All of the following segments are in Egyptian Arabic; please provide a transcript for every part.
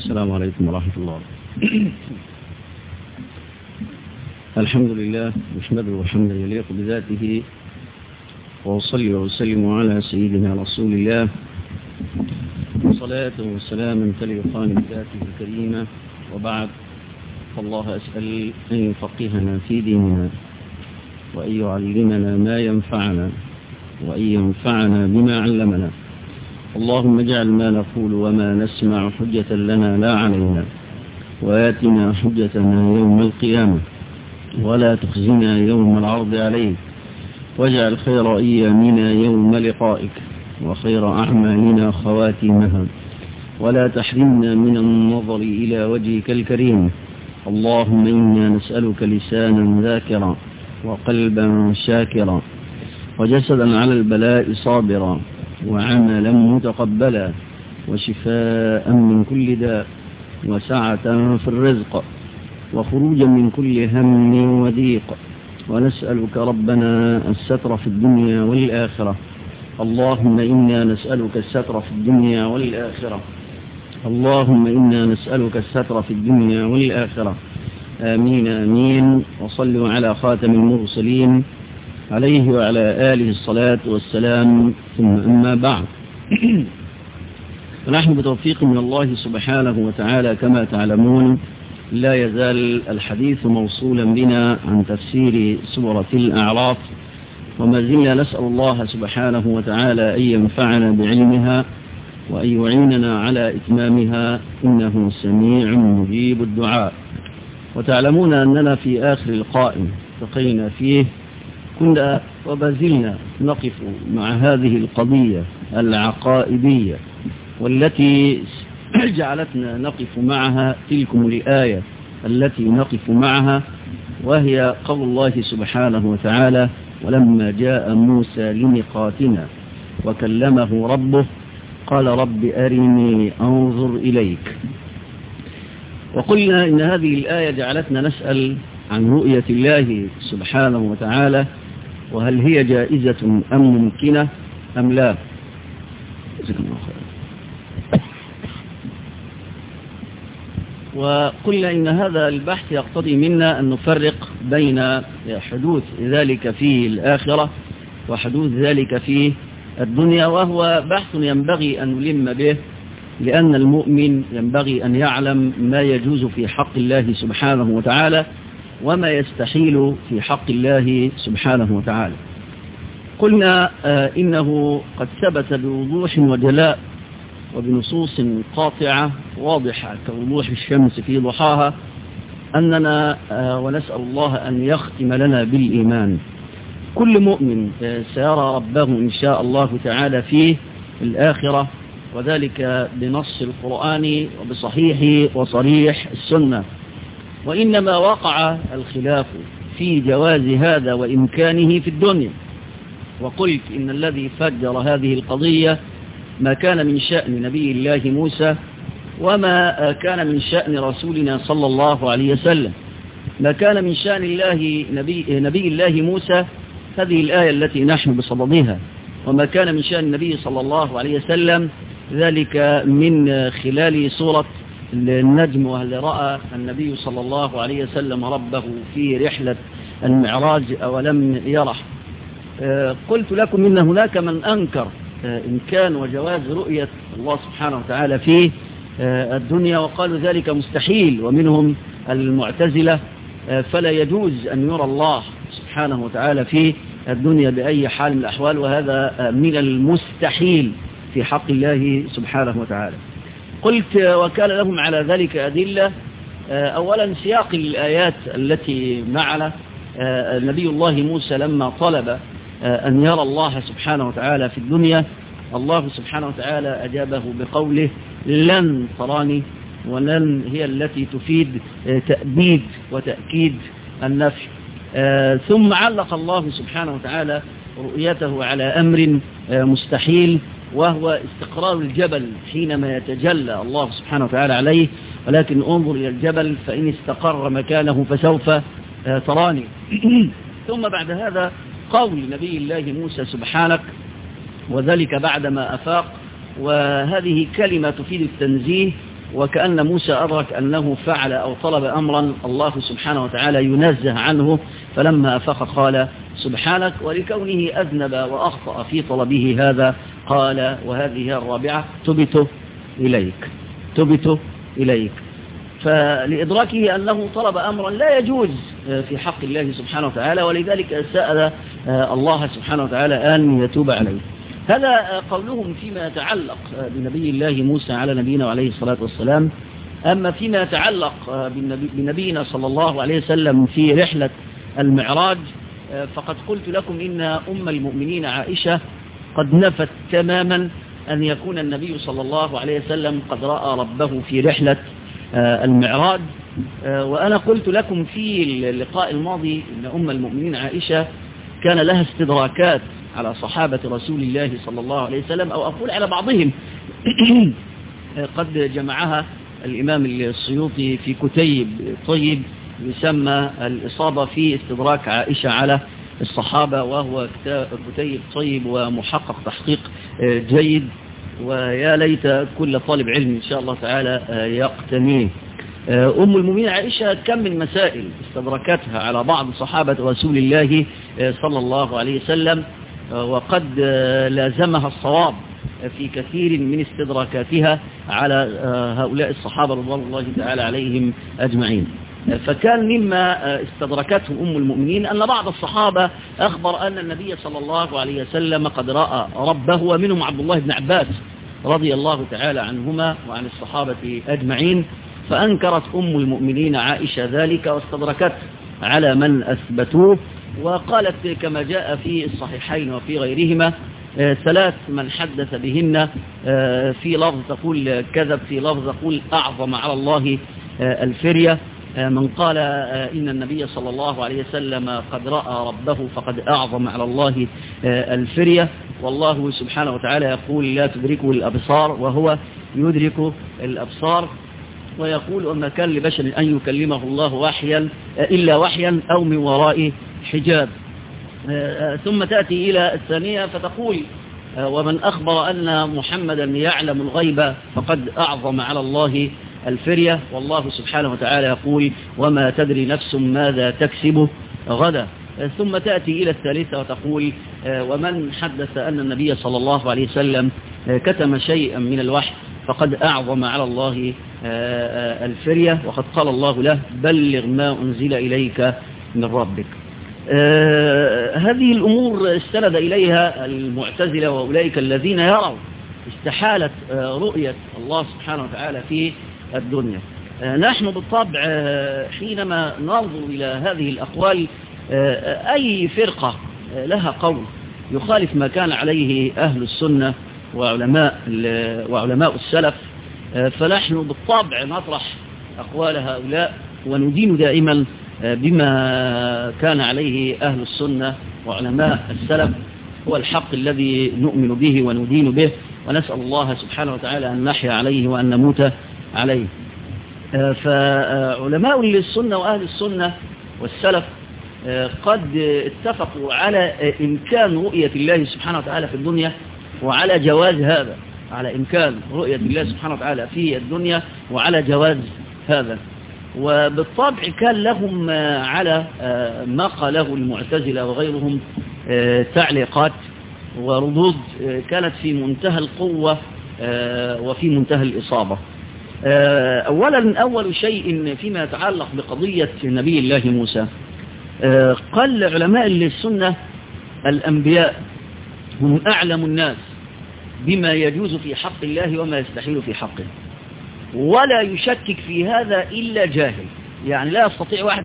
السلام عليكم ورحمة الله الحمد لله نحمده حمدا يليق بذاته وأصلي وأسلم على سيدنا رسول الله صلاة وسلاما تليقان بذاته الكريمة وبعد فالله أسأل أن يفقهنا في ديننا وأن يعلمنا ما ينفعنا وأن ينفعنا بما علمنا اللهم اجعل ما نقول وما نسمع حجة لنا لا علينا وآتنا حجتنا يوم القيامة ولا تخزنا يوم العرض عليك واجعل خير أيامنا يوم لقائك وخير أعمالنا خواتيمها ولا تحرمنا من النظر إلى وجهك الكريم اللهم إنا نسألك لسانا ذاكرا وقلبا شاكرا وجسدا على البلاء صابرا وعملا متقبلا وشفاء من كل داء وسعة في الرزق وخروجا من كل هم وضيق ونسألك ربنا الستر في الدنيا والآخرة اللهم إنا نسألك الستر في الدنيا والآخرة اللهم إنا نسألك الستر في الدنيا والآخرة آمين آمين وصلوا على خاتم المرسلين عليه وعلى آله الصلاة والسلام ثم أما بعد ونحن بتوفيق من الله سبحانه وتعالى كما تعلمون لا يزال الحديث موصولا بنا عن تفسير سورة الأعراف وما زلنا نسأل الله سبحانه وتعالى أن ينفعنا بعلمها وأن يعيننا على إتمامها إنه سميع مجيب الدعاء وتعلمون أننا في آخر القائم التقينا فيه كنا وبازلنا نقف مع هذه القضية العقائدية والتي جعلتنا نقف معها تلكم الآية التي نقف معها وهي قول الله سبحانه وتعالى ولما جاء موسى لميقاتنا وكلمه ربه قال رب أرني أنظر إليك وقلنا إن هذه الآية جعلتنا نسأل عن رؤية الله سبحانه وتعالى وهل هي جائزة أم ممكنة أم لا جزاكم الله خير وقلنا إن هذا البحث يقتضي منا أن نفرق بين حدوث ذلك في الآخرة وحدوث ذلك في الدنيا وهو بحث ينبغي أن نلم به لأن المؤمن ينبغي أن يعلم ما يجوز في حق الله سبحانه وتعالى وما يستحيل في حق الله سبحانه وتعالى قلنا إنه قد ثبت بوضوح وجلاء وبنصوص قاطعة واضحة كوضوح الشمس في ضحاها أننا ونسأل الله أن يختم لنا بالإيمان كل مؤمن سيرى ربه إن شاء الله تعالى في الآخرة وذلك بنص القرآن وبصحيح وصريح السنة وإنما وقع الخلاف في جواز هذا وإمكانه في الدنيا وقلت إن الذي فجر هذه القضية ما كان من شأن نبي الله موسى وما كان من شأن رسولنا صلى الله عليه وسلم ما كان من شأن الله نبي, نبي الله موسى هذه الآية التي نحن بصددها وما كان من شأن النبي صلى الله عليه وسلم ذلك من خلال سورة النجم وهل رأى النبي صلى الله عليه وسلم ربه في رحلة المعراج أولم يرح قلت لكم إن هناك من أنكر إمكان وجواز رؤية الله سبحانه وتعالى في الدنيا وقالوا ذلك مستحيل ومنهم المعتزلة فلا يجوز أن يرى الله سبحانه وتعالى في الدنيا بأي حال من الأحوال وهذا من المستحيل في حق الله سبحانه وتعالى قلت وكان لهم على ذلك أدلة أولا سياق الآيات التي معنا نبي الله موسى لما طلب أن يرى الله سبحانه وتعالى في الدنيا الله سبحانه وتعالى أجابه بقوله لن تراني ولن هي التي تفيد تأبيد وتأكيد النفي ثم علق الله سبحانه وتعالى رؤيته على أمر مستحيل وهو استقرار الجبل حينما يتجلى الله سبحانه وتعالى عليه ولكن انظر إلى الجبل فإن استقر مكانه فسوف تراني ثم بعد هذا قول نبي الله موسى سبحانك وذلك بعدما أفاق وهذه كلمة تفيد التنزيه وكأن موسى أدرك أنه فعل أو طلب أمرا الله سبحانه وتعالى ينزه عنه فلما أفق قال سبحانك ولكونه أذنب وأخطأ في طلبه هذا قال وهذه الرابعة تبت إليك تبت إليك فلإدراكه أنه طلب أمرا لا يجوز في حق الله سبحانه وتعالى ولذلك سأل الله سبحانه وتعالى أن يتوب عليه هذا قولهم فيما يتعلق بنبي الله موسى على نبينا عليه الصلاة والسلام أما فيما يتعلق بنبينا صلى الله عليه وسلم في رحلة المعراج فقد قلت لكم إن أم المؤمنين عائشة قد نفت تماما أن يكون النبي صلى الله عليه وسلم قد رأى ربه في رحلة المعراج وأنا قلت لكم في اللقاء الماضي أن أم المؤمنين عائشة كان لها استدراكات على صحابة رسول الله صلى الله عليه وسلم أو أقول على بعضهم قد جمعها الإمام السيوطي في كتيب طيب يسمى الإصابة في استدراك عائشة على الصحابة وهو كتيب طيب ومحقق تحقيق جيد ويا ليت كل طالب علم إن شاء الله تعالى يقتنيه أم المؤمنين عائشة كم من مسائل استدركتها على بعض صحابة رسول الله صلى الله عليه وسلم وقد لازمها الصواب في كثير من استدراكاتها على هؤلاء الصحابة رضوان الله تعالى عليهم أجمعين فكان مما استدركته أم المؤمنين أن بعض الصحابة أخبر أن النبي صلى الله عليه وسلم قد رأى ربه ومنهم عبد الله بن عباس رضي الله تعالى عنهما وعن الصحابة أجمعين فأنكرت أم المؤمنين عائشة ذلك واستدركت على من أثبتوه وقالت كما جاء في الصحيحين وفي غيرهما ثلاث من حدث بهن في لفظ تقول كذب في لفظ تقول أعظم على الله الفرية من قال إن النبي صلى الله عليه وسلم قد رأى ربه فقد أعظم على الله الفرية والله سبحانه وتعالى يقول لا تدركه الأبصار وهو يدرك الأبصار ويقول وما كان لبشر أن يكلمه الله وحيا إلا وحيا أو من وراء حجاب ثم تأتي إلى الثانية فتقول ومن أخبر أن محمدا يعلم الغيب فقد أعظم على الله الفرية والله سبحانه وتعالى يقول وما تدري نفس ماذا تكسب غدا ثم تأتي إلى الثالثة وتقول ومن حدث أن النبي صلى الله عليه وسلم كتم شيئا من الوحي فقد أعظم على الله الفرية وقد قال الله له بلغ ما أنزل إليك من ربك هذه الأمور استند إليها المعتزلة وأولئك الذين يروا استحالة رؤية الله سبحانه وتعالى في الدنيا نحن بالطبع حينما ننظر إلى هذه الأقوال أي فرقة لها قول يخالف ما كان عليه أهل السنة وعلماء وعلماء السلف فنحن بالطبع نطرح أقوال هؤلاء وندين دائما بما كان عليه أهل السنة وعلماء السلف هو الحق الذي نؤمن به وندين به ونسأل الله سبحانه وتعالى أن نحيا عليه وأن نموت عليه فعلماء السنة وأهل السنة والسلف قد اتفقوا على إمكان رؤية الله سبحانه وتعالى في الدنيا وعلى جواز هذا على إمكان رؤية الله سبحانه وتعالى في الدنيا وعلى جواز هذا وبالطبع كان لهم على ما قاله المعتزلة وغيرهم تعليقات وردود كانت في منتهى القوة وفي منتهى الإصابة أولا أول شيء فيما يتعلق بقضية نبي الله موسى قال علماء السنة الأنبياء هم أعلم الناس بما يجوز في حق الله وما يستحيل في حقه ولا يشكك في هذا إلا جاهل يعني لا يستطيع واحد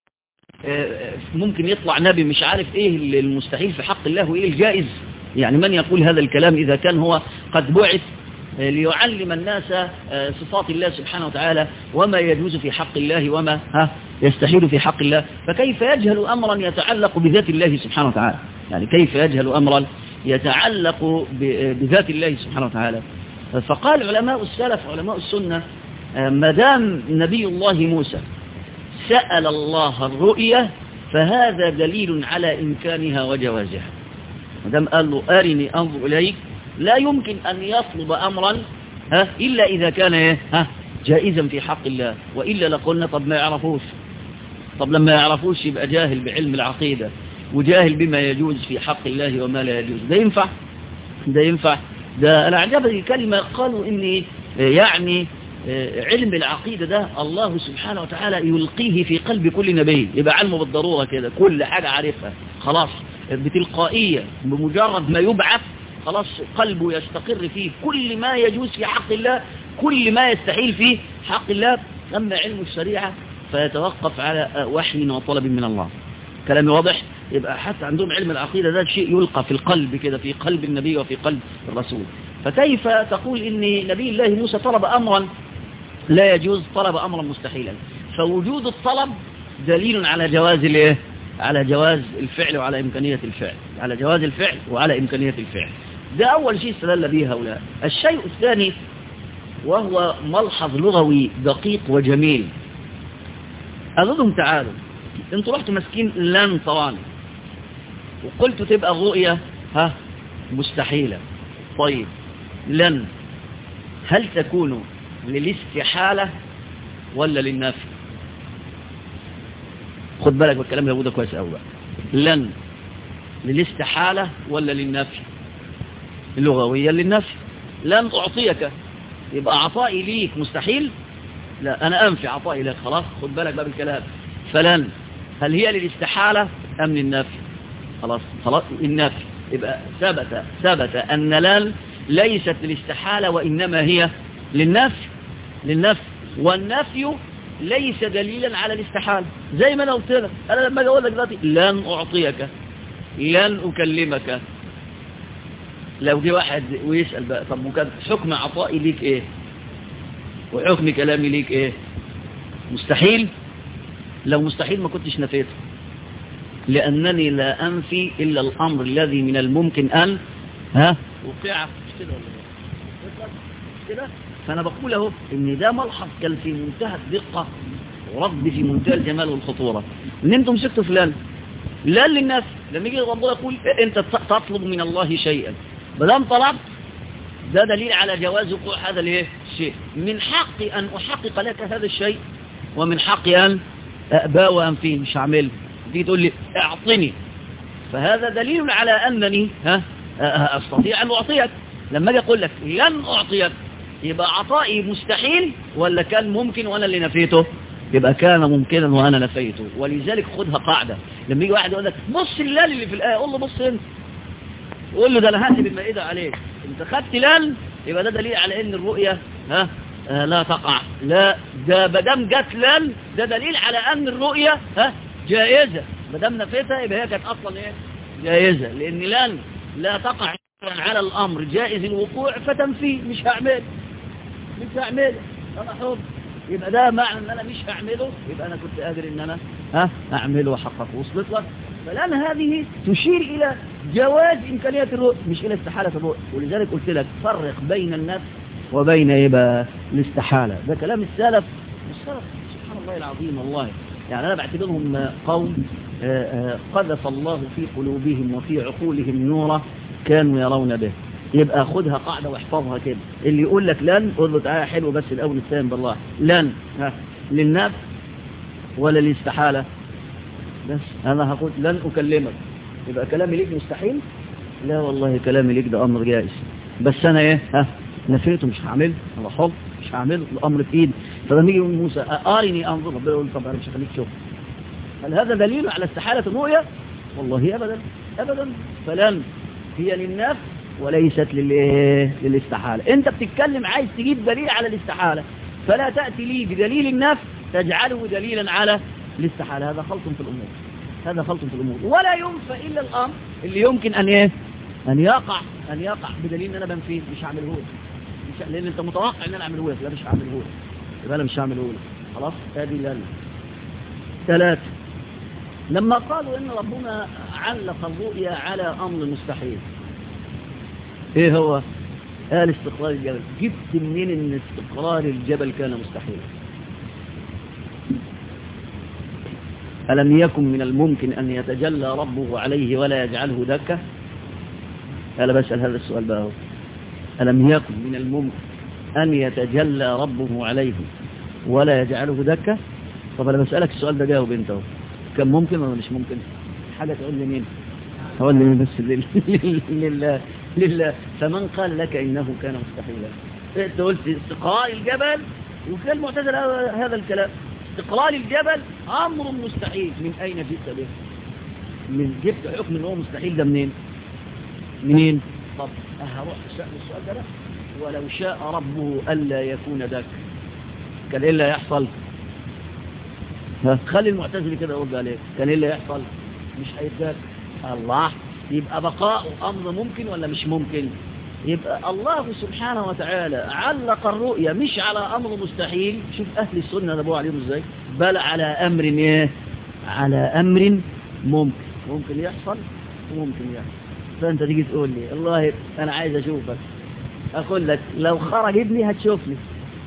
ممكن يطلع نبي مش عارف ايه المستحيل في حق الله وايه الجائز يعني من يقول هذا الكلام إذا كان هو قد بعث ليعلم الناس صفات الله سبحانه وتعالى وما يجوز في حق الله وما ها يستحيل في حق الله فكيف يجهل أمرا يتعلق بذات الله سبحانه وتعالى يعني كيف يجهل أمرا يتعلق بذات الله سبحانه وتعالى فقال علماء السلف علماء السنة ما دام نبي الله موسى سأل الله الرؤية فهذا دليل على إمكانها وجوازها ما دام قال له أرني أنظر إليك لا يمكن أن يطلب أمرا ها إلا إذا كان إيه ها جائزا في حق الله وإلا لقلنا طب ما يعرفوش طب لما يعرفوش يبقى جاهل بعلم العقيدة وجاهل بما يجوز في حق الله وما لا يجوز ده ينفع ده ينفع ده أنا عجبني كلمة قالوا إني يعني علم العقيدة ده الله سبحانه وتعالى يلقيه في قلب كل نبي يبقى علمه بالضرورة كده كل حاجة عارفها خلاص بتلقائية بمجرد ما يبعث خلاص قلبه يستقر فيه كل ما يجوز في حق الله كل ما يستحيل فيه حق الله أما علم الشريعة فيتوقف على وحي وطلب من الله كلامي واضح يبقى حتى عندهم علم العقيدة ده شيء يلقى في القلب كده في قلب النبي وفي قلب الرسول فكيف تقول إن نبي الله موسى طلب أمرا لا يجوز طلب أمرا مستحيلا فوجود الطلب دليل على جواز الايه على جواز الفعل وعلى إمكانية الفعل على جواز الفعل وعلى إمكانية الفعل ده أول شيء استدل به هؤلاء الشيء الثاني وهو ملحظ لغوي دقيق وجميل أظنهم تعالوا انتوا رحتوا مسكين لن طواني وقلتوا تبقى الرؤية ها مستحيلة طيب لن هل تكون للاستحالة ولا للنفي خد بالك بالكلام اللي ده كويس قوي بقى لن للاستحالة ولا للنفي لغويا للنفي لن أعطيك يبقى عطائي ليك مستحيل لا أنا أنفي عطائي لك خلاص خد بالك بقى بالكلام فلن هل هي للاستحالة أم للنفي خلاص خلاص النفي يبقى ثبت ثبت أن لن ليست للاستحالة وإنما هي للنفي للنفي والنفي ليس دليلا على الاستحالة زي ما انا قلت لك انا لما اجي اقول لك دلوقتي لن اعطيك لن اكلمك لو جه واحد ويسال بقى طب وكان حكم عطائي ليك ايه وحكم كلامي ليك ايه مستحيل لو مستحيل ما كنتش نفيته لانني لا انفي الا الامر الذي من الممكن ان ها وقع مش كده ولا مش كده فأنا بقول اهو إن ده ملحظ كان في منتهى الدقة ورد في منتهى الجمال والخطورة إن أنتم مسكتوا فلان لا للناس لما يجي ربنا يقول أنت تطلب من الله شيئا بدام طلبت ده دليل على جواز وقوع هذا الايه الشيء من حقي أن أحقق لك هذا الشيء ومن حقي أن أأبى وأنفيه مش هعمله تيجي تقول لي اعطني فهذا دليل على أنني ها أستطيع أن أعطيك لما أجي أقول لك لن أعطيك يبقى عطائي مستحيل ولا كان ممكن وأنا اللي نفيته يبقى كان ممكنا وأنا نفيته ولذلك خدها قاعدة لما يجي واحد يقول لك بص اللال اللي في الآية قول له بص انت قول له ده انا هاتي بالمائدة عليك انت خدت لال يبقى ده دليل على ان الرؤية ها آه لا تقع لا ده بدام جت لال ده دليل على ان الرؤية ها جائزة بدام نفيتها يبقى هي كانت اصلا ايه جائزة لان لال لا تقع على الامر جائز الوقوع فتنفيه مش هعمل مش هعمله انا حب يبقى ده معنى ان انا مش هعمله يبقى انا كنت قادر ان انا ها اعمله وحقق وصلت لك فالان هذه تشير الى جواز امكانيه الرؤيه مش الى استحاله الرؤيه ولذلك قلت لك فرق بين النفس وبين ايه بقى الاستحاله ده كلام السلف السلف سبحان الله العظيم والله يعني انا بعتبرهم قوم قذف الله في قلوبهم وفي عقولهم نورا كانوا يرون به يبقى خدها قاعدة واحفظها كده اللي يقول لك لن قول له تعالى حلو بس الأول الثاني بالله لن ها للنفس ولا للاستحالة بس أنا هقول لن أكلمك يبقى كلامي ليك مستحيل لا والله كلامي ليك ده أمر جائز بس أنا إيه ها نفيته مش هعمله أنا حب مش هعمله الأمر في إيدي فلما يجي موسى أرني أنظر ربنا يقول طب أنا مش هخليك شوف هل هذا دليل على استحالة الرؤية والله أبدا أبدا فلن هي للنفس وليست للايه للاستحالة انت بتتكلم عايز تجيب دليل على الاستحالة فلا تأتي لي بدليل النفس تجعله دليلا على الاستحالة هذا خلط في الأمور هذا خلط في الأمور ولا ينفى إلا الأمر اللي يمكن أن ايه أن يقع أن يقع بدليل أن أنا بنفيه مش هعمله لك مش لأن أنت متوقع أن أنا أعمله لك لا مش هعمله لك يبقى أنا مش هعمله لك خلاص هذه لأنا ثلاثة لما قالوا إن ربنا علق الرؤيا على أمر مستحيل ايه هو قال استقرار الجبل جبت منين ان استقرار الجبل كان مستحيلا ألم يكن من الممكن أن يتجلى ربه عليه ولا يجعله دكة أنا بسأل هذا السؤال بقى هو. ألم يكن من الممكن أن يتجلى ربه عليه ولا يجعله دكة طب أنا بسألك السؤال ده جاوب أنت كان ممكن ولا مش ممكن حاجة تقول لي مين هقول لي بس لله لله فمن قال لك إنه كان مستحيلا انت قلت استقرار الجبل وفي المعتزله هذا الكلام استقرار الجبل أمر مستحيل من أين جئت به من جبت حكم ان هو مستحيل ده منين منين طب هروح اسال السؤال ده بقى ولو شاء ربه الا يكون ذاك كان ايه اللي هيحصل ها خلي المعتزلي كده يرد عليه كان ايه اللي هيحصل مش هيتذاك الله يبقى بقاء امر ممكن ولا مش ممكن يبقى الله سبحانه وتعالى علق الرؤيا مش على امر مستحيل شوف اهل السنه نبوه عليهم ازاي بل على امر ايه على امر ممكن ممكن يحصل وممكن يحصل فانت تيجي تقول لي الله انا عايز اشوفك اقول لك لو خرج ابني هتشوفني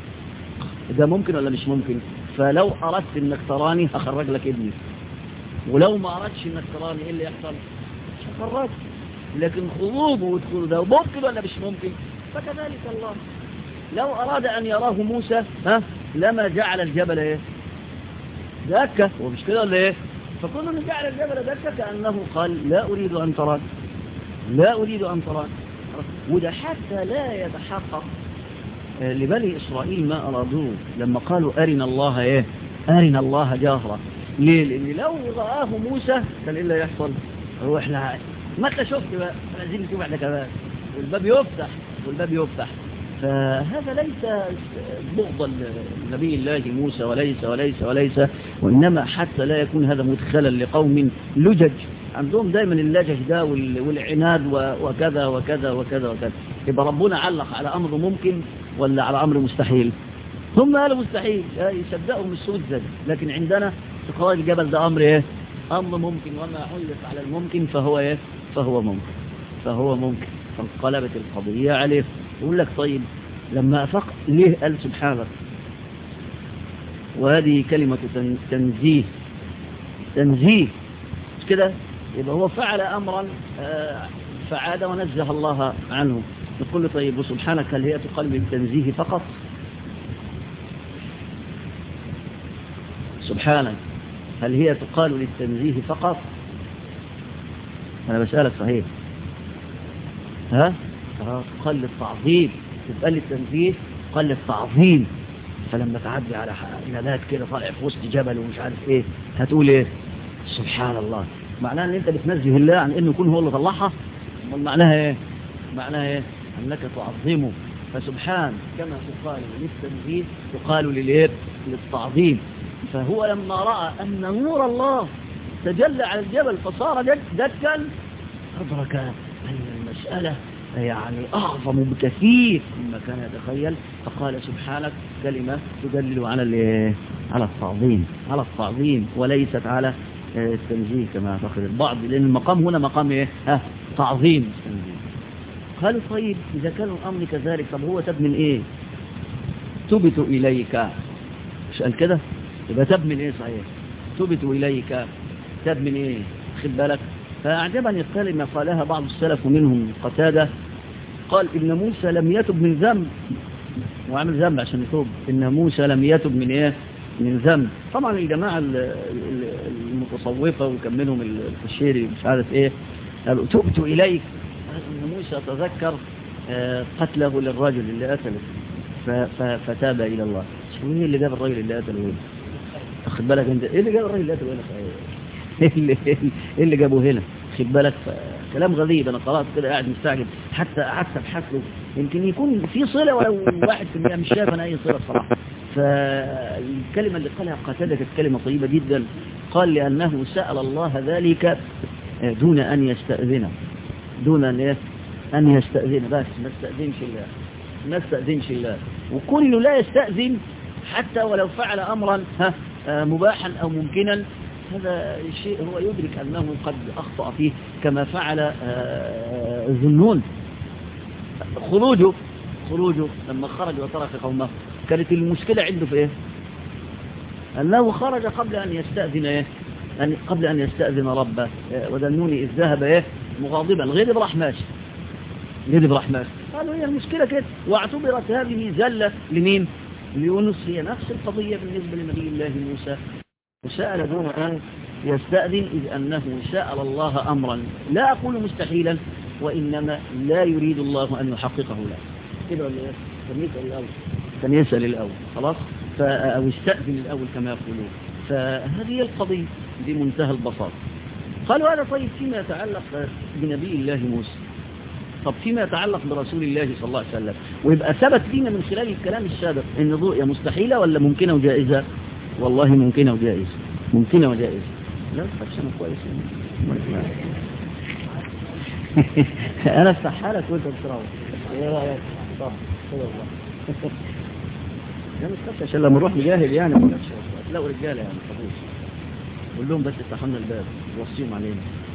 ده ممكن ولا مش ممكن فلو اردت انك تراني هخرج لك ابني ولو ما اردتش انك تراني ايه اللي يحصل مش هخرج لكن خروجه ودخوله ده ممكن ولا مش ممكن فكذلك الله لو اراد ان يراه موسى ها لما جعل الجبل ايه دكه ومش كده ولا ايه فكل من جعل الجبل دكة كأنه قال لا أريد أن تراني لا أريد أن تراني وده حتى لا يتحقق لبني إسرائيل ما أرادوه لما قالوا أرنا الله إيه أرنا الله جاهرة ليه لأن لو رآه موسى كان إيه اللي يحصل هو إحنا ما أنت شفت بقى عايزين نشوف إحنا كمان والباب يفتح والباب يفتح فهذا ليس بغضا لنبي الله موسى وليس وليس وليس وإنما حتى لا يكون هذا مدخلا لقوم لجج عندهم دايما اللجج ده والعناد وكذا وكذا وكذا وكذا يبقى ربنا علق على أمر ممكن ولا على أمر مستحيل هم قالوا مستحيل يصدقهم السود لكن عندنا استقرار الجبل ده أمر إيه أمر ممكن وما علق على الممكن فهو إيه فهو ممكن فهو ممكن فانقلبت القضية عليه يقول لك طيب لما أفق ليه قال سبحانه وهذه كلمة تنزيه تنزيه مش كده يبقى هو فعل أمرا فعاد ونزه الله عنه نقول له طيب وسبحانك هل هي تقال بالتنزيه فقط سبحانك هل هي تقال للتنزيه فقط أنا بسألك صحيح ها قل للتعظيم تبقى للتنزيه قل للتعظيم فلما تعدي على نبات كده طالع في وسط جبل ومش عارف ايه هتقول ايه سبحان الله معناها ان انت بتنزه الله عن انه يكون هو اللي طلعها امال معناها ايه معناها ايه انك تعظمه فسبحان كما تقال للتنزيه تقال للايه للتعظيم فهو لما راى ان نور الله تجلى على الجبل فصار دكا ادرك ان المساله يعني أعظم بكثير مما كان يتخيل فقال سبحانك كلمة تدلل على على التعظيم على التعظيم وليست على التنزيه كما اعتقد البعض لأن المقام هنا مقام إيه؟ ها تعظيم التنزيه قالوا طيب إذا كان الأمر كذلك طب هو تب من إيه تبت إليك مش قال كده يبقى تب من إيه صحيح تبت إليك تب من إيه خد بالك فأعجبني الكلمة قالها بعض السلف ومنهم قتادة قال إن موسى لم يتب من ذنب وعمل ذنب عشان يتوب إن موسى لم يتب من إيه من ذنب طبعا الجماعة المتصوفة وكملهم الفشيري مش عارف إيه قالوا تبت إليك إن موسى تذكر قتله للرجل اللي قتله فتاب إلى الله شو ايه اللي جاب الرجل اللي قتله هنا واخد بالك انت ايه اللي جاب الرجل اللي قتله هنا ايه اللي ايه اللي جابه هنا خد بالك كلام غريب انا قرات كده قاعد مستعجب حتى قعدت ابحث له يمكن يكون في صله ولو واحد في المية مش شايف انا اي صله بصراحه فالكلمه اللي قالها قتاده كانت كلمه طيبه جدا قال لانه سال الله ذلك دون ان يستاذنه دون ان ان يستاذن بس ما استاذنش الله ما استاذنش الله وكل لا يستاذن حتى ولو فعل امرا ها مباحا او ممكنا هذا الشيء هو يدرك أنه قد أخطأ فيه كما فعل ذنون خروجه خروجه لما خرج وترك قومه كانت المشكلة عنده في إيه أنه خرج قبل أن يستأذن إيه أن قبل أن يستأذن ربه وذنوني إذ ذهب إيه مغاضبا غضب راح ماشي غضب راح ماشي قالوا هي المشكلة كده واعتبرت هذه زلة لمين ليونس هي نفس القضية بالنسبة لنبي الله موسى وسأل دون أن يستأذن إذ أنه سأل الله أمرا لا أقول مستحيلا وإنما لا يريد الله أن يحققه له كده ولا إيه؟ كان يسأل الأول كان يسأل الأول خلاص أو استأذن الأول كما يقولون فهذه هي القضية بمنتهى البساطة قالوا هذا طيب فيما يتعلق بنبي الله موسى طب فيما يتعلق برسول الله صلى الله عليه وسلم ويبقى ثبت فينا من خلال الكلام السابق ان الرؤيا مستحيلة ولا ممكنة وجائزة والله ممكنة وجائزة ممكنة وجائزة لا تفكش انا كويس انا افتحها لك وانت بتروح ايه رايك طب خذ الله لا مش تخافش عشان لما نروح نجاهل يعني ما تخافش تلاقوا رجاله يعني خفوش قول لهم بس افتحوا لنا الباب وصيهم علينا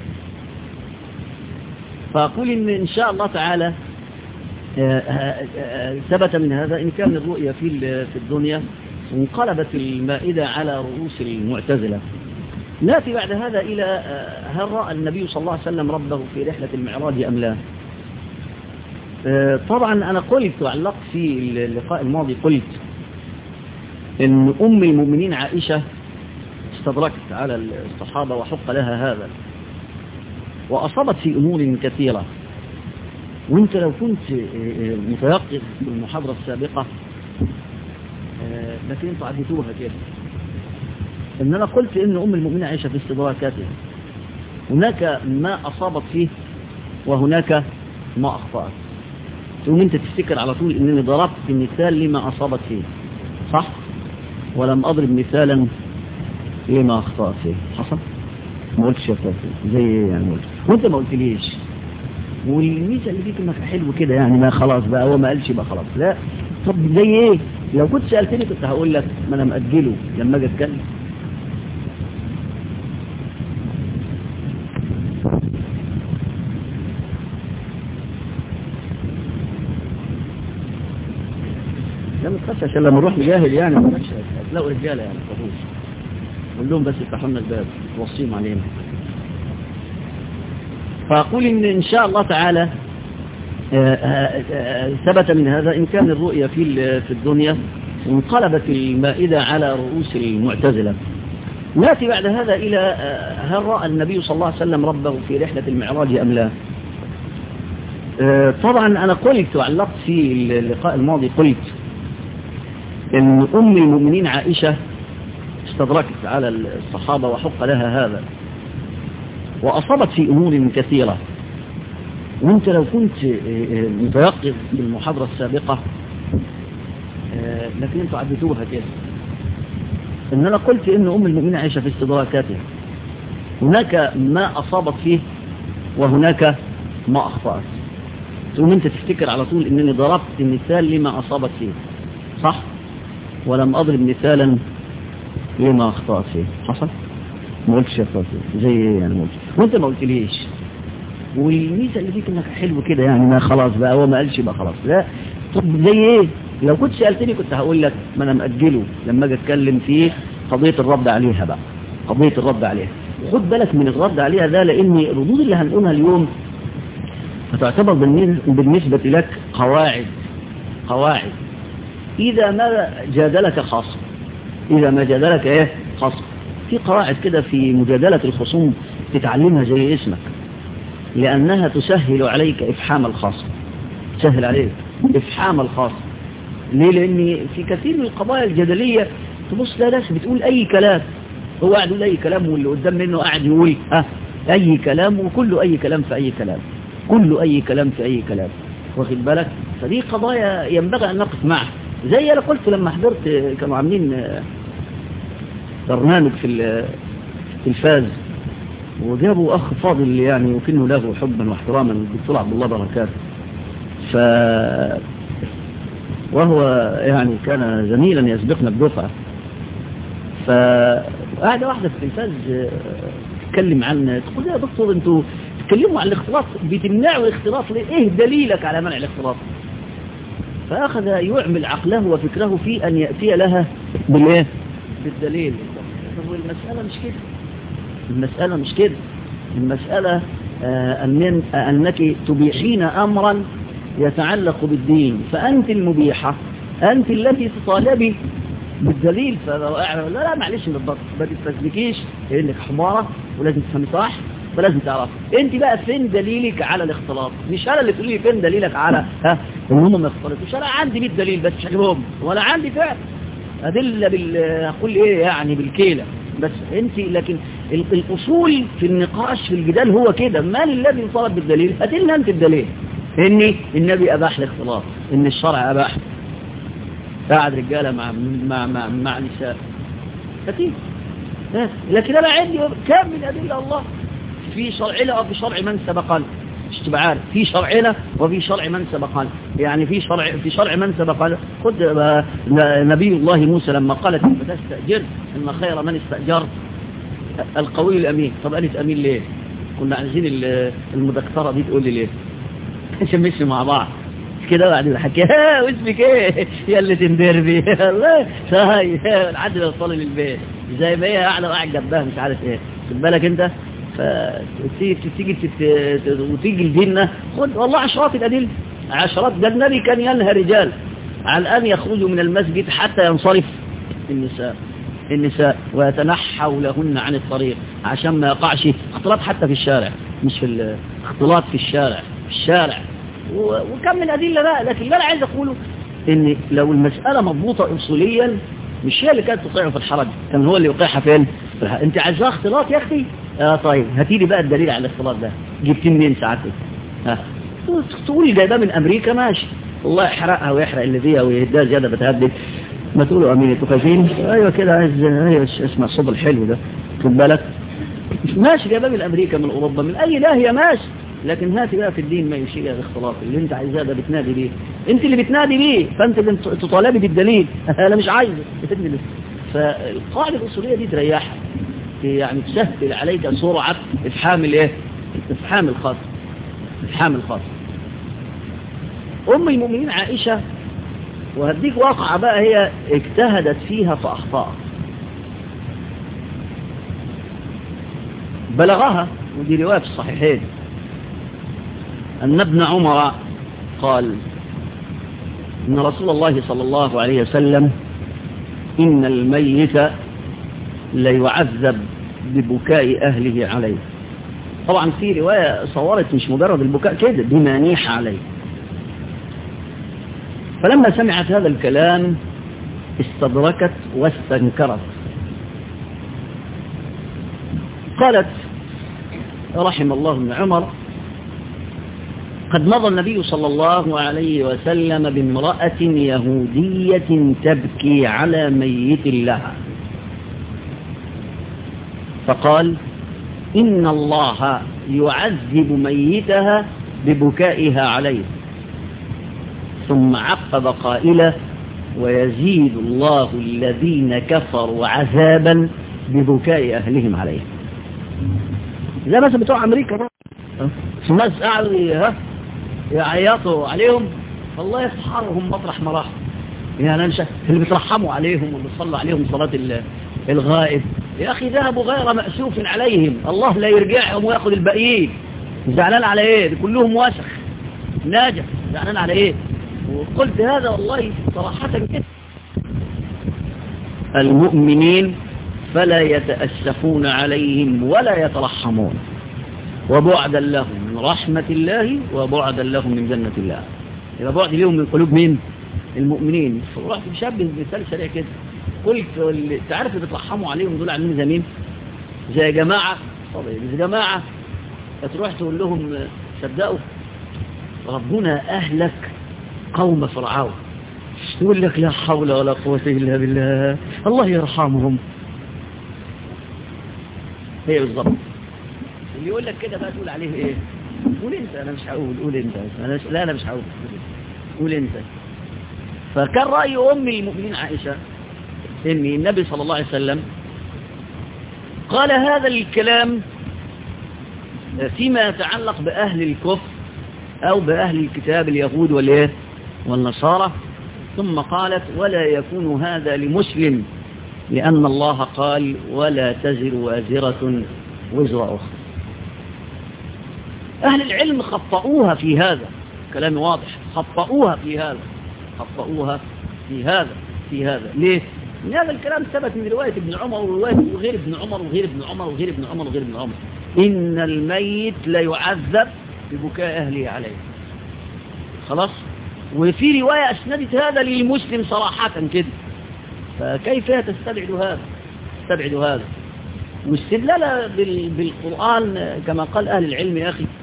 فأقول إن إن شاء الله تعالى ثبت من هذا إن كان الرؤيا في في الدنيا انقلبت المائدة على رؤوس المعتزلة نأتي بعد هذا إلى هل رأى النبي صلى الله عليه وسلم ربه في رحلة المعراج أم لا طبعا أنا قلت وعلقت في اللقاء الماضي قلت إن أم المؤمنين عائشة استدركت على الصحابة وحق لها هذا وأصابت في أمور كثيرة وانت لو كنت متيقظ بالمحاضرة السابقة لكن انتوا عديتوها كده ان انا قلت ان ام المؤمنين عايشة في استدراكاتها هناك ما اصابت فيه وهناك ما اخطأت تقوم انت تفتكر على طول انني ضربت مثال لما اصابت فيه صح ولم اضرب مثالا لما اخطأت فيه حصل ما قلتش يا زي ايه يعني قلت وانت ما قلتليش والميزه اللي فيك انك حلو كده يعني ما خلاص بقى هو ما قالش بقى خلاص لا طب زي ايه لو كنت سالتني كنت هقول لك ما انا ماجله لما اجي اتكلم لا ما تخافش عشان لما نروح نجاهل يعني ما تخافش هتلاقوا رجاله يعني ما تخافوش قول لهم بس افتحوا لنا الباب وصيهم علينا فأقول إن إن شاء الله تعالى ثبت من هذا إن كان الرؤيا في في الدنيا انقلبت المائدة على رؤوس المعتزلة نأتي بعد هذا إلى هل رأى النبي صلى الله عليه وسلم ربه في رحلة المعراج أم لا طبعا أنا قلت وعلقت في اللقاء الماضي قلت إن أم المؤمنين عائشة استدركت على الصحابة وحق لها هذا وأصابت في أمور كثيرة وانت لو كنت متيقظ بالمحاضرة السابقة لكن انتوا عدتوها كده ان انا قلت ان ام المؤمنين عايشة في استدراكاتها هناك ما اصابت فيه وهناك ما اخطأت تقوم انت تفتكر على طول انني ضربت مثال لما اصابت فيه صح ولم اضرب مثالا لما اخطأت فيه حصل ما قلتش يا زي ايه يعني ما قلتش وانت ما قلتليش والميزه اللي فيك انك حلو كده يعني ما خلاص بقى هو ما قالش بقى خلاص لا طب زي ايه لو كنت سالتني كنت هقول لك ما انا ماجله لما اجي اتكلم في قضيه الرد عليها بقى قضيه الرد عليها خد بالك من الرد عليها ده لان الردود اللي هنقولها اليوم هتعتبر بالنسبه لك قواعد قواعد اذا ما جادلك خصم اذا ما جادلك ايه خصم في قواعد كده في مجادله الخصوم تتعلمها زي اسمك لأنها تسهل عليك إفحام الخاص تسهل عليك إفحام الخاص ليه لأن في كثير من القضايا الجدلية تبص لا ناس بتقول أي كلام هو قاعد يقول أي كلام واللي قدام منه قاعد يقول ها أي كلام وكله أي كلام في أي كلام كله أي كلام في أي كلام واخد بالك فدي قضايا ينبغي أن نقف معها زي أنا قلت لما حضرت كانوا عاملين برنامج في الفاز وجابوا أخ فاضل يعني وكنه له حبا واحتراما الدكتور عبد الله بركات ف وهو يعني كان زميلا يسبقنا بدفعة فقاعدة واحدة في التلفاز تتكلم عن تقول يا دكتور انتوا تتكلموا عن الاختلاط بتمنعوا الاختلاط ليه ايه دليلك على منع الاختلاط فأخذ يعمل عقله وفكره في أن يأتي لها بالايه بالدليل طب المسألة مش كده المسألة مش كده المسألة أن أنك تبيحين أمرا يتعلق بالدين فأنت المبيحة أنت التي تطالبي بالدليل فلا لا معلش بالضبط ما تستسلكيش انك حمارة ولازم تفهمي صح فلازم تعرف انت بقى فين دليلك على الاختلاط مش انا اللي تقول لي فين دليلك على ها ان هم ما يختلطوش انا عندي 100 دليل بس مش عاجبهم ولا عندي فعل ادله بال اقول ايه يعني بالكيله بس انت لكن الاصول في النقاش في الجدال هو كده من الذي طلب بالدليل هات لنا انت الدليل ان النبي اباح الاختلاط ان الشرع اباح قاعد رجاله مع مع مع, مع نساء كتير لكن انا عندي كم من ادله الله في شرعنا وفي شرع من سبقنا مش تبقى عارف في شرعنا وفي شرع من سبقنا يعني في شرع في شرع من سبقنا خد نبي الله موسى لما قالت فتستأجر ان خير من استأجر القوي الامين طب قالت امين ليه كنا عايزين المدكتره دي تقول لي ليه عشان مشي مع بعض كده بعد الحكي ها واسمك ايه يا اللي تندر بي الله صاي لحد ما يوصل للبيت زي ما هي قاعده قاعد جنبها مش عارف ايه خد بالك انت فتيجي تيجي وتيجي لديننا خد والله عشرات الادله عشرات ده النبي كان ينهى رجال عن ان يخرجوا من المسجد حتى ينصرف النساء النساء ويتنحوا لهن عن الطريق عشان ما يقعش اختلاط حتى في الشارع مش في الاختلاط في الشارع في الشارع وكم من أدلة بقى لكن اللي أنا عايز أقوله إن لو المسألة مضبوطة أصوليا مش هي اللي كانت تطيعه في الحرج كان هو اللي يوقعها فين أنت عايزاه اختلاط يا أختي آه طيب هاتي لي بقى الدليل على الاختلاط ده جبتيه منين ساعتك ها تقولي جايباه من أمريكا ماشي الله يحرقها ويحرق اللي فيها ويهدها زيادة بتهدد ما تقولوا أمين انتوا خايفين ايوه كده عايز ايوه اسمع الصوت الحلو ده خد بالك ماشي جايباه من أمريكا من أوروبا من أي داهية ماشي لكن هاتي بقى في الدين ما يشيء الاختلاط اللي انت عايزاه ده بتنادي بيه انت اللي بتنادي بيه فانت اللي تطالبي بالدليل انا مش عايزه بتدلل فالقاعده الاصوليه دي تريحها يعني تسهل عليك سرعه افحام الايه افحام الخاص افحام الخاص ام المؤمنين عائشه وهديك واقعه بقى هي اجتهدت فيها فاخطأت بلغها ودي روايه في الصحيحين أن ابن عمر قال إن رسول الله صلى الله عليه وسلم إن الميت ليعذب ببكاء أهله عليه طبعا في رواية صورت مش مجرد البكاء كده بما نيح عليه فلما سمعت هذا الكلام استدركت واستنكرت قالت رحم الله ابن عمر قد مضى النبي صلى الله عليه وسلم بامرأة يهودية تبكي على ميت لها فقال إن الله يعذب ميتها ببكائها عليه ثم عقب قائلة ويزيد الله الذين كفروا عذابا ببكاء أهلهم عليه زي مثلا بتوع أمريكا الناس قاعدوا ها يعيطوا عليهم الله يسحرهم مطرح ما راحوا يعني أنا اللي بترحموا عليهم واللي بتصلوا عليهم صلاة الغائب يا أخي ذهبوا غير مأسوف عليهم الله لا يرجعهم ويأخذ الباقيين زعلان على ايه دي كلهم واسخ ناجح زعلان على ايه وقلت هذا والله صراحة كده المؤمنين فلا يتأسفون عليهم ولا يترحمون وبعدا لهم من رحمة الله وبعدا لهم من جنة الله يبقى بعد لهم من قلوب مين المؤمنين فرحت مشبه مثال سريع كده قلت تعرف اللي بترحموا عليهم دول عاملين زي مين زي جماعة زي جماعة تروح تقول لهم صدقوا ربنا أهلك قوم فرعون تقول لك لا حول ولا قوة إلا بالله الله يرحمهم هي بالضبط اللي يقول لك كده بقى تقول عليه ايه قول انت انا مش هقول قول انت أنا مش... لا انا مش هقول قول انت فكان رأي ام المؤمنين عائشة ان النبي صلى الله عليه وسلم قال هذا الكلام فيما يتعلق بأهل الكفر أو بأهل الكتاب اليهود والإيه والنصارى ثم قالت ولا يكون هذا لمسلم لأن الله قال ولا تزر وازرة وزر أخرى أهل العلم خطأوها في هذا كلام واضح خطأوها في هذا خطأوها في هذا في هذا ليه؟ لأن هذا الكلام ثبت من رواية ابن عمر ورواية وغير ابن عمر وغير ابن عمر وغير ابن عمر وغير ابن عمر إن الميت لا يعذب ببكاء أهله عليه خلاص وفي رواية أسندت هذا للمسلم صراحة كده فكيف تستبعد هذا تستبعد هذا واستدلال بالقرآن كما قال أهل العلم يا أخي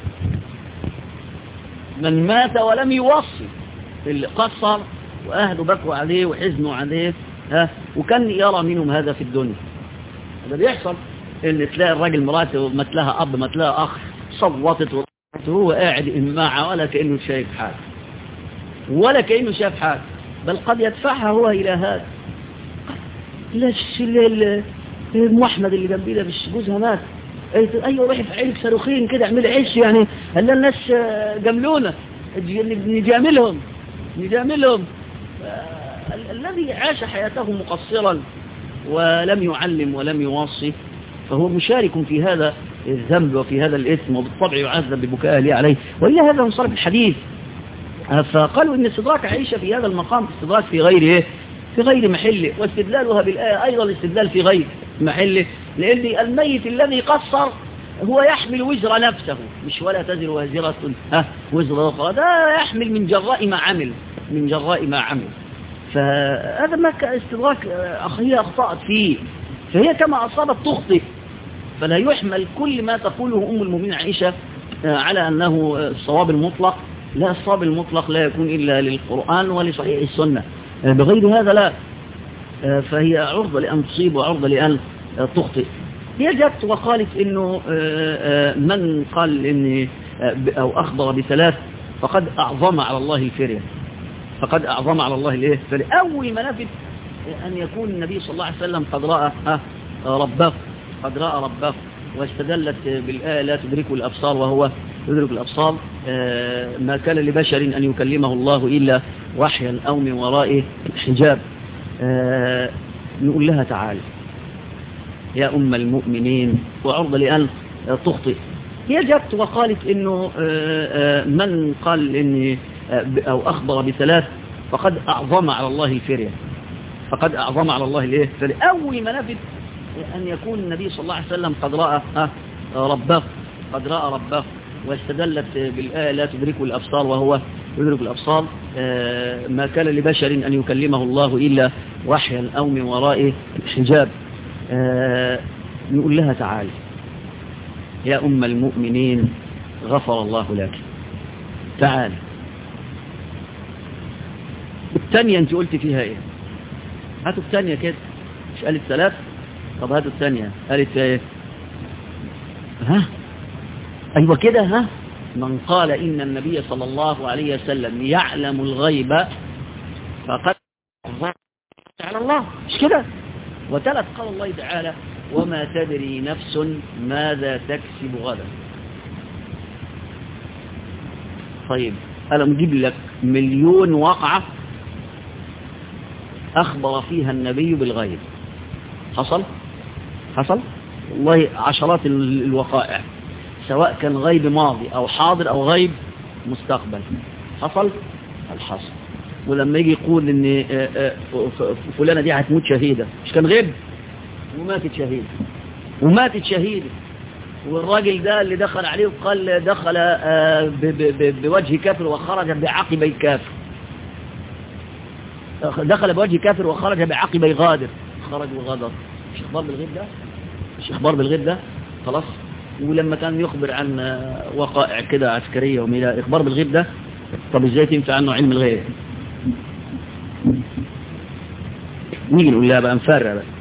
من مات ولم يوصي اللي قصر وأهله بكوا عليه وحزنوا عليه ها وكان يرى منهم هذا في الدنيا هذا بيحصل ان تلاقي الراجل مراته ما تلاقيها اب ما تلاقيها اخ صوتت وهو قاعد إماعة ولا كأنه شايف حاجة ولا كأنه شايف حاجة بل قد يدفعها هو إلى هذا لاش ام احمد اللي جنبي ده مش جوزها مات ايوه روحي في عينك صاروخين كده اعملي عيش يعني هلا الناس جاملونا نجاملهم نجاملهم الذي عاش حياته مقصرا ولم يعلم ولم يوصي فهو مشارك في هذا الذنب وفي هذا الإثم وبالطبع يعذب ببكاء لي عليه وإلا هذا مصرف الحديث فقالوا إن استدراك عائشة في هذا المقام استدراك في غير إيه في غير محله واستدلالها بالآية أيضا الاستدلال في غير محله لأن الميت الذي قصر هو يحمل وزر نفسه مش ولا تزر وازرة ها وزر أخرى ده يحمل من جراء ما عمل من جراء ما عمل فهذا ما استدراك هي أخطأت فيه فهي كما أصابت تخطئ فلا يحمل كل ما تقوله أم المؤمنين عائشة على أنه الصواب المطلق لا الصواب المطلق لا يكون إلا للقرآن ولصحيح السنة بغير هذا لا فهي عرضة لأن تصيب وعرضة لأن تخطئ هي جت وقالت إنه من قال إن أو أخبر بثلاث فقد أعظم على الله الفرية فقد أعظم على الله الإيه الفرية أول ما نفت أن يكون النبي صلى الله عليه وسلم قد رأى ربه قد رأى ربه واستدلت بالآية لا تدركه الأبصار وهو يدرك الأبصار ما كان لبشر أن يكلمه الله إلا وحيا أو من وراء حجاب نقول لها تعالى يا أم المؤمنين وعرض لأن تخطئ هي جت وقالت إنه من قال إن أو أخبر بثلاث فقد أعظم على الله الفرية فقد أعظم على الله الإيه أول ما نفت أن يكون النبي صلى الله عليه وسلم قد رأى ربه قد رأى ربه واستدلت بالآية لا تدركه الأبصار وهو يدرك الأبصار ما كان لبشر أن يكلمه الله إلا وحيا أو من وراء حجاب نقول لها تعالى يا أم المؤمنين غفر الله لك تعالى الثانية أنت قلت فيها إيه هاتوا الثانية كده مش قالت ثلاث طب هاتوا الثانية قالت ايه ها ايوه كده ها من قال ان النبي صلى الله عليه وسلم يعلم الغيب فقد على الله مش كده وتلت قال الله تعالى وما تدري نفس ماذا تكسب غدا طيب انا مجيب لك مليون وقعة اخبر فيها النبي بالغيب حصل حصل والله عشرات الوقائع سواء كان غيب ماضي أو حاضر أو غيب مستقبل حصل الحصل ولما يجي يقول ان فلانة دي هتموت شهيدة مش كان غيب وماتت شهيدة وماتت شهيدة والراجل ده اللي دخل عليه وقال دخل بوجه كافر وخرج بعقبي كافر دخل بوجه كافر وخرج بعقبي غادر خرج وغدر مش اخبار بالغيب ده مش اخبار بالغيب ده خلاص ولما كان يخبر عن وقائع كده عسكرية وميلا اخبار بالغيب ده طب ازاي تنفع عنه علم الغيب نيجي نقول لها بقى نفرق بقى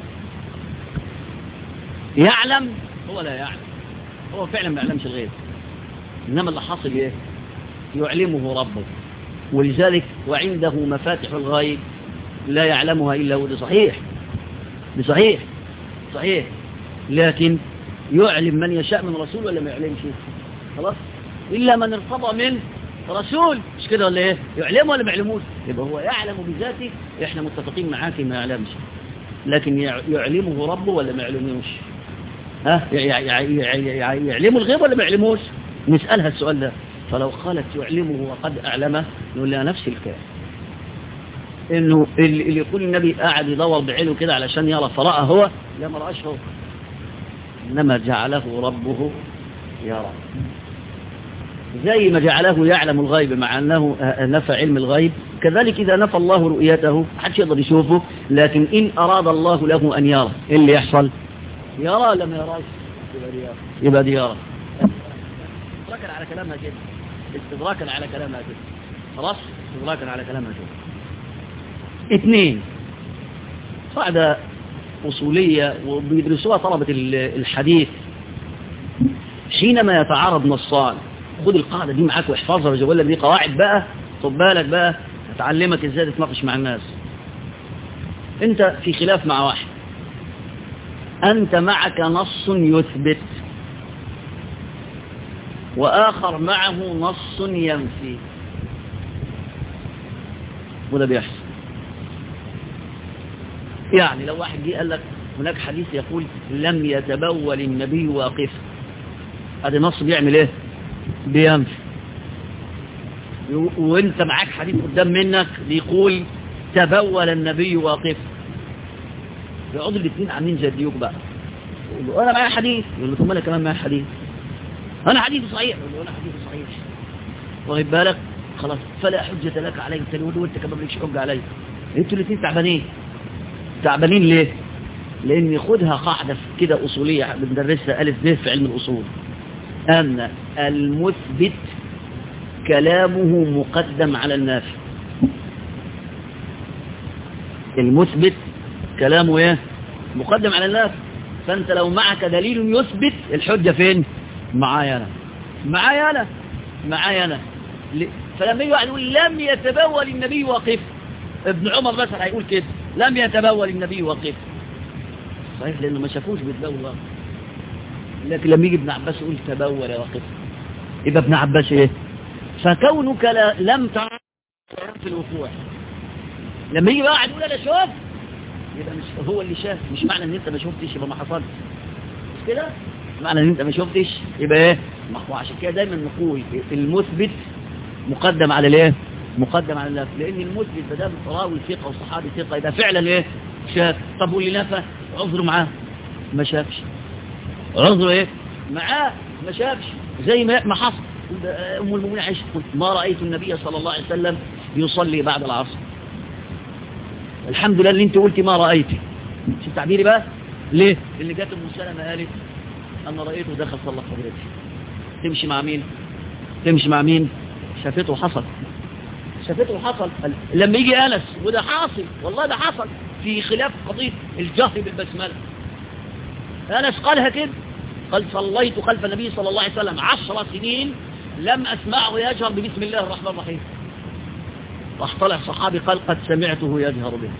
يعلم هو لا يعلم هو فعلا ما يعلمش الغيب انما اللي حاصل ايه يعلمه ربه ولذلك وعنده مفاتح الغيب لا يعلمها إلا هو ده صحيح ده صحيح صحيح لكن يعلم من يشاء من رسول ولا ما يعلمش خلاص إلا من ارتضى من رسول مش كده ولا ايه يعلمه ولا ما يعلموش يبقى هو يعلم بذاته احنا متفقين معاك ما يعلمش لكن يعلمه ربه ولا ما يعلموش ها يعلمه الغيب ولا ما يعلموش نسألها السؤال ده فلو قالت يعلمه وقد أعلمه نقول لها نفس الكلام انه اللي يقول النبي قاعد يدور بعينه كده علشان يرى فرأى هو لا ما رأش هو انما جعله ربه يرى زي ما جعله يعلم الغيب مع انه نفى علم الغيب كذلك اذا نفى الله رؤيته محدش يقدر يشوفه لكن ان اراد الله له ان يرى ايه اللي يحصل يرى لما يراش يبقى دي يرى استدراكا على كلامها كده استدراكا على كلامها كده خلاص استدراكا على كلامها كده اثنين قاعدة أصولية وبيدرسوها طلبة الحديث حينما يتعارض نصان خد القاعدة دي معاك واحفظها وجوال لك دي قواعد بقى خد بالك بقى هتعلمك ازاي تتناقش مع الناس انت في خلاف مع واحد انت معك نص يثبت واخر معه نص ينفي وده بيحصل يعني لو واحد جه قال لك هناك حديث يقول لم يتبول النبي واقف ادي نص بيعمل ايه بينفي وانت معاك حديث قدام منك بيقول تبول النبي واقف يقعدوا الاثنين عاملين زي الديوك بقى يقول له انا معايا حديث يقول له طب انا كمان معايا حديث انا حديث صحيح يقول له انا حديث صحيح واخد بالك خلاص فلا حجة لك علي انت وانت كمان مالكش حجة علي انتوا الاثنين تعبانين تعبانين ليه لان خدها قاعدة كده اصولية بندرسها الف ب في علم الاصول ان المثبت كلامه مقدم على النافي المثبت كلامه ايه مقدم على النافي فانت لو معك دليل يثبت الحجة فين معايا انا معايا انا معايا انا فلما يجي واحد يقول لم يتبول النبي واقف ابن عمر مثلا هيقول كده لم يتبول النبي واقف صحيح لانه ما شافوش بيتبول واقف لكن لما يجي ابن عباس يقول تبول واقف يبقى ابن عباس ايه فكونك لا لم ترى في الوقوع لما يجي واحد يقول انا شوف يبقى مش هو اللي شاف مش معنى ان انت ما شفتش يبقى ما حصلش مش كده معنى ان انت ما شفتش يبقى ايه ما هو عشان كده دايما نقول المثبت مقدم على الايه مقدم على النفي لان المثبت ما دام راوي ثقه وصحابي ثقه يبقى فعلا ايه شاف طب واللي نفى عذره معاه ما شافش عذره ايه معاه ما شافش زي ما ما حصل ام المؤمنين عائشه ما رايت النبي صلى الله عليه وسلم يصلي بعد العصر الحمد لله اللي انت قلتي ما رايتي شو تعبيري بقى ليه اللي جت ام سلمة قالت انا رايته دخل صلى حضرتي تمشي مع مين تمشي مع مين شافته وحصل شافته وحصل لما يجي انس وده حاصل والله ده حصل في خلاف قضيه الجهر بالبسمله انس قالها كده قال صليت خلف النبي صلى الله عليه وسلم عشر سنين لم اسمعه يجهر ببسم الله الرحمن الرحيم راح طلع صحابي قال قد سمعته يجهر به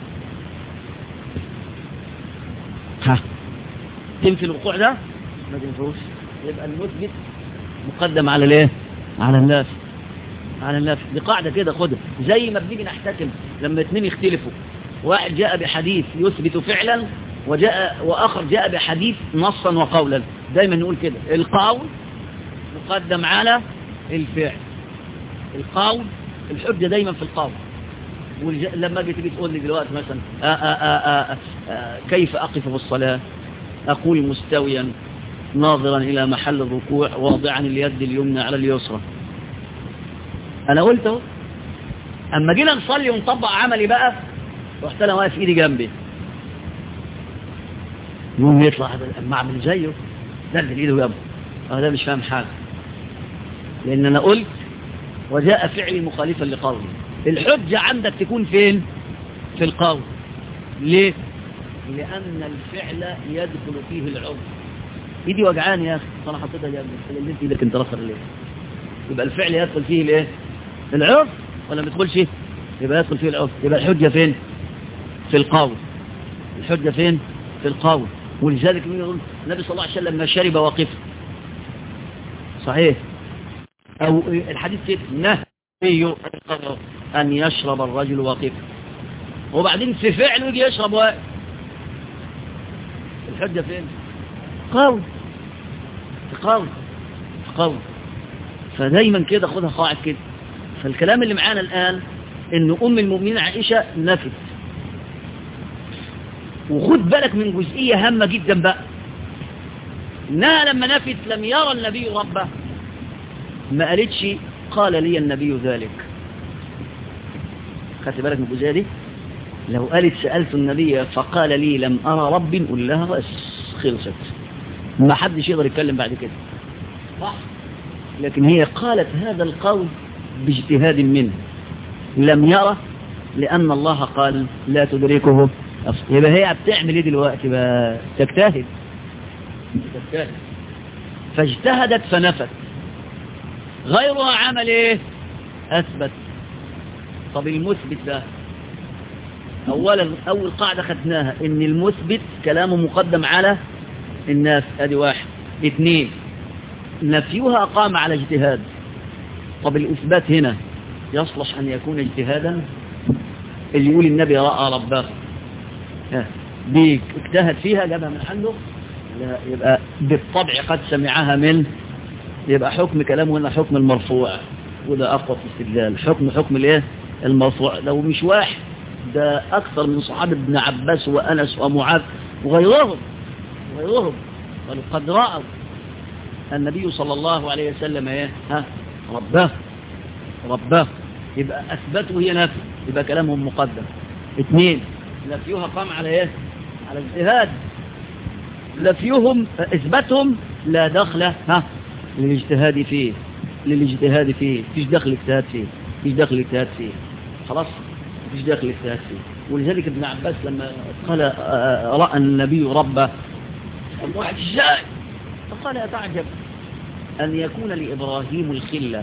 ها تنفي الوقوع ده ما تنفوش يبقى المثبت مقدم على الايه على الناس على الناس دي قاعدة كده خدها زي ما بنيجي نحتكم لما اثنين يختلفوا واحد جاء بحديث يثبت فعلا وجاء واخر جاء بحديث نصا وقولا دايما نقول كده القول مقدم على الفعل القول الحجة دايما في القول لما جيت تيجي تقول لي دلوقتي مثلا آآ آآ آآ كيف أقف في الصلاة أقول مستويا ناظرا إلى محل الركوع واضعا اليد اليمنى على اليسرى أنا قلته أما جينا نصلي ونطبق عملي بقى رحت أنا واقف إيدي جنبي يوم يطلع أما أعمل زيه ده اللي إيده جنبه أنا ده مش فاهم حاجة لأن أنا قلت وجاء فعلي مخالفا لقولي الحجة عندك تكون فين في القول ليه لأن الفعل يدخل فيه العرف ايدي وجعان يا أخي فأنا حطيتها جنبي اللي انت ايدك انت رفر ليه يبقى الفعل يدخل فيه الايه العرف ولا ما يدخلش يبقى يدخل فيه العرف يبقى الحجة فين في القول الحجة فين في القول ولذلك يقول النبي صلى الله عليه وسلم ما شرب واقف صحيح أو الحديث كده نهي أن يشرب الرجل واقف وبعدين في فعله يجي يشرب واقف الحجة فين قول في قول في قول فدايما كده خدها قاعد كده فالكلام اللي معانا الآن ان ام المؤمنين عائشة نفت وخد بالك من جزئية هامة جدا بقى انها لما نفت لم يرى النبي ربه ما قالتش قال لي النبي ذلك خدت بالك من الجزئية دي لو قالت سألت النبي فقال لي لم أرى ربي نقول لها بس خلصت ما حدش يقدر يتكلم بعد كده صح لكن هي قالت هذا القول باجتهاد منه لم يرى لأن الله قال لا تدركه يبقى هي بتعمل ايه دلوقتي بقى تجتهد تجتهد فاجتهدت فنفت غيرها عمل ايه اثبت طب المثبت ده اولا اول قاعدة خدناها ان المثبت كلامه مقدم على الناس ادي واحد اثنين نفيها قام على اجتهاد طب الاثبات هنا يصلح ان يكون اجتهادا اللي يقول النبي رأى رباه دي اجتهد فيها جابها من عنده لا يبقى بالطبع قد سمعها من يبقى حكم كلامه هنا حكم المرفوع وده أقوى في استدلال حكم حكم الايه المرفوع لو مش واحد ده أكثر من صحابة ابن عباس وأنس ومعاذ وغيرهم وغيرهم قالوا قد رأوا النبي صلى الله عليه وسلم ايه ها رباه رباه يبقى أثبته هي نفي يبقى كلامهم مقدم اثنين نفيها قام على ايه على اجتهاد نفيهم اثباتهم لا دخل ها للاجتهاد فيه للاجتهاد فيه فيش دخل اجتهاد فيه فيش دخل اجتهاد فيه خلاص فيش دخل اجتهاد فيه ولذلك ابن عباس لما قال رأى النبي ربه واحد ازاي فقال أتعجب أن يكون لإبراهيم الخلة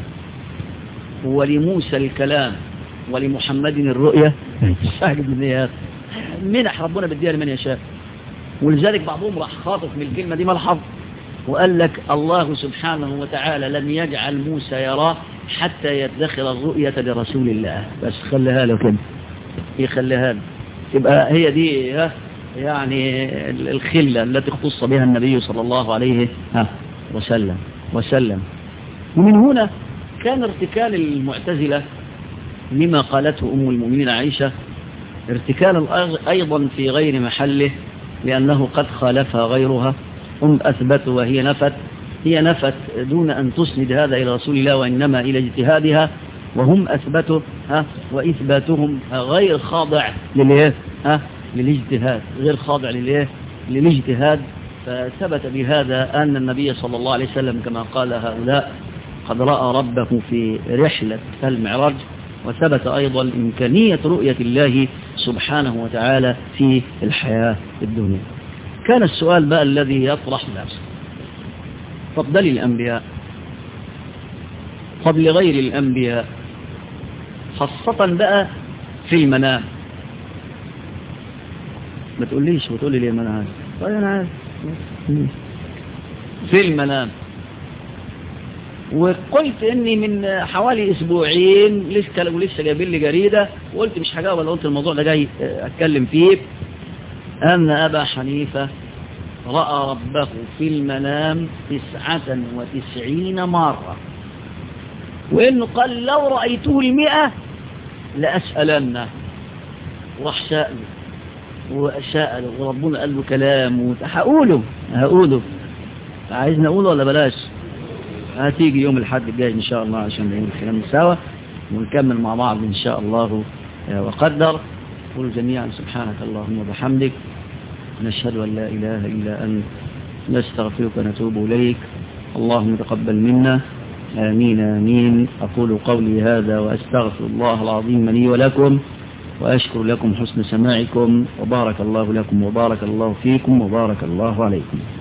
ولموسى الكلام ولمحمد الرؤية سهل من ايات منح ربنا بديها لمن يشاء ولذلك بعضهم راح خاطف من الكلمة دي ملحظ وقال لك الله سبحانه وتعالى لم يجعل موسى يراه حتى يدخل الرؤية لرسول الله بس خليها له كده يخليها له يبقى هي دي يعني الخلة التي اختص بها النبي صلى الله عليه وسلم وسلم ومن هنا كان ارتكال المعتزلة لما قالته أم المؤمنين عائشة ارتكال أيضا في غير محله لأنه قد خالفها غيرها هم أثبتوا وهي نفت هي نفت دون أن تسند هذا إلى رسول الله وإنما إلى اجتهادها وهم أثبتوا ها وإثباتهم غير خاضع للإيه ها للاجتهاد غير خاضع للإيه للاجتهاد فثبت بهذا أن النبي صلى الله عليه وسلم كما قال هؤلاء قد رأى ربه في رحلة المعراج وثبت أيضا إمكانية رؤية الله سبحانه وتعالى في الحياة الدنيا كان السؤال بقى الذي يطرح نفسه فضل الأنبياء قبل غير الأنبياء خاصة بقى في المنام ما تقوليش وتقولي لي ما أنا عارف طيب أنا عارف في المنام وقلت اني من حوالي اسبوعين لسه ولسه جايبين لي جريده وقلت مش هجاوب انا قلت الموضوع ده جاي اتكلم فيه ان ابا حنيفه راى ربه في المنام تسعة وتسعين مره وانه قال لو رايته المئة لاسالنه وراح سال وسال وربنا قال له كلام هقوله هقوله عايزني اقوله ولا بلاش هتيجي يوم الحد الجاي إن شاء الله عشان نقول الكلام سوا ونكمل مع بعض إن شاء الله وقدر قولوا جميعا سبحانك اللهم وبحمدك نشهد أن لا إله إلا أنت نستغفرك ونتوب إليك اللهم تقبل منا آمين آمين أقول قولي هذا وأستغفر الله العظيم لي ولكم وأشكر لكم حسن سماعكم وبارك الله لكم وبارك الله فيكم وبارك الله عليكم